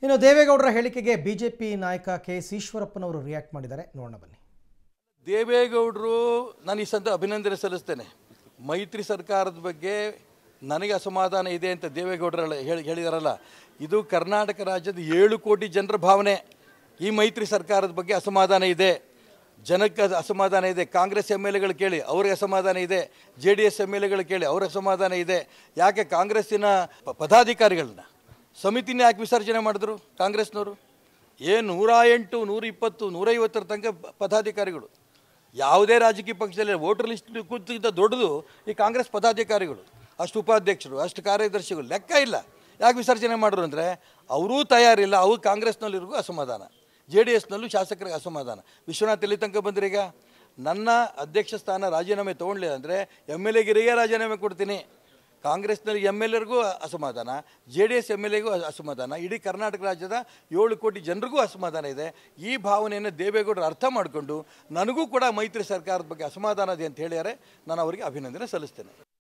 ಇನ್ನು ದೇವೇಗೌಡರ ಹೇಳಿಕೆಗೆ ಬಿಜೆಪಿ ನಾಯಕ ಕೆ ಎಸ್ ಈಶ್ವರಪ್ಪನವರು ರಿಯಾಕ್ಟ್ ಮಾಡಿದ್ದಾರೆ ನೋಡೋಣ ಬನ್ನಿ ದೇವೇಗೌಡರು ನಾನು ಈ ಸಂದ ಅಭಿನಂದನೆ ಸಲ್ಲಿಸ್ತೇನೆ ಮೈತ್ರಿ ಸರ್ಕಾರದ ಬಗ್ಗೆ ನನಗೆ ಅಸಮಾಧಾನ ಇದೆ ಅಂತ ದೇವೇಗೌಡರು ಹೇಳಿ ಹೇಳಿದಾರಲ್ಲ ಇದು ಕರ್ನಾಟಕ ರಾಜ್ಯದ ಏಳು ಕೋಟಿ ಜನರ ಭಾವನೆ ಈ ಮೈತ್ರಿ ಸರ್ಕಾರದ ಬಗ್ಗೆ ಅಸಮಾಧಾನ ಇದೆ ಜನಕ್ಕೆ ಅದು ಅಸಮಾಧಾನ ಇದೆ ಕಾಂಗ್ರೆಸ್ ಎಮ್ ಎಲ್ ಎಗಳು ಕೇಳಿ ಅವ್ರಿಗೆ ಅಸಮಾಧಾನ ಇದೆ J D S M L ಎಗಳು ಕೇಳಿ ಅವ್ರ ಅಸಮಾಧಾನ ಇದೆ ಯಾಕೆ ಕಾಂಗ್ರೆಸ್ಸಿನ ಪ- ಪದಾಧಿಕಾರಿಗಳನ್ನ ಸಮಿತಿನ ಯಾಕೆ ವಿಸರ್ಜನೆ ಮಾಡಿದ್ರು ಕಾಂಗ್ರೆಸ್ನವರು ಏನು ನೂರ ಎಂಟು ನೂರ ಇಪ್ಪತ್ತು ನೂರೈವತ್ತರ ತನಕ ಪ- ಪದಾಧಿಕಾರಿಗಳು ಯಾವುದೇ ರಾಜಕೀಯ ಪಕ್ಷದಲ್ಲಿ ವೋಟರ್ ಲಿಸ್ಟ್ ಕೂತಿದ್ದ ದೊಡ್ಡದು ಈ ಕಾಂಗ್ರೆಸ್ ಪದಾಧಿಕಾರಿಗಳು ಅಷ್ಟು ಉಪಾಧ್ಯಕ್ಷರು ಅಷ್ಟು ಕಾರ್ಯದರ್ಶಿಗಳು ಲೆಕ್ಕ ಇಲ್ಲ ಯಾಕೆ ವಿಸರ್ಜನೆ ಮಾಡಿದ್ರು ಅಂದರೆ ಅವರೂ ತಯಾರಿಲ್ಲ ಅವ್ರು ಕಾಂಗ್ರೆಸ್ನಲ್ಲಿರಿಗೂ ಅಸಮಾಧಾನ ಜೆ ಡಿ ಎಸ್ನಲ್ಲೂ ಶಾಸಕರಿಗೆ ಅಸಮಾಧಾನ ವಿಶ್ವನಾಥ್ ಎಲ್ಲಿ ತನಕ ಬಂದ್ರೀಗ ನನ್ನ ಅಧ್ಯಕ್ಷ ಸ್ಥಾನ ರಾಜೀನಾಮೆ ತೊಗೊಳ್ಲಿಲ್ಲ ಅಂದರೆ ಎಮ್ ಎಲ್ ಎಗಿರಿಗೆ ರಾಜೀನಾಮೆ ಕೊಡ್ತೀನಿ ಕಾಂಗ್ರೆಸ್ನಲ್ಲಿ ಎಮ್ ಎಲ್ ಎರ್ಗೂ ಅಸಮಾಧಾನ J D S M L ಎಗೂ ಅಸಮಾಧಾನ ಇಡೀ ಕರ್ನಾಟಕ ರಾಜ್ಯದ ಏಳು ಕೋಟಿ ಜನರಿಗೂ ಅಸಮಾಧಾನ ಇದೆ ಈ ಭಾವನೆಯನ್ನು ದೇವೇಗೌಡರು ಅರ್ಥ ಮಾಡಿಕೊಂಡು ನನಗೂ ಕೂಡ ಮೈತ್ರಿ ಸರ್ಕಾರದ ಬಗ್ಗೆ ಅಸಮಾಧಾನ ಇದೆ ಅಂತ ಹೇಳಿದ್ದಾರೆ ನಾನು ಅವರಿಗೆ ಅಭಿನಂದನೆ ಸಲ್ಲಿಸ್ತೇನೆ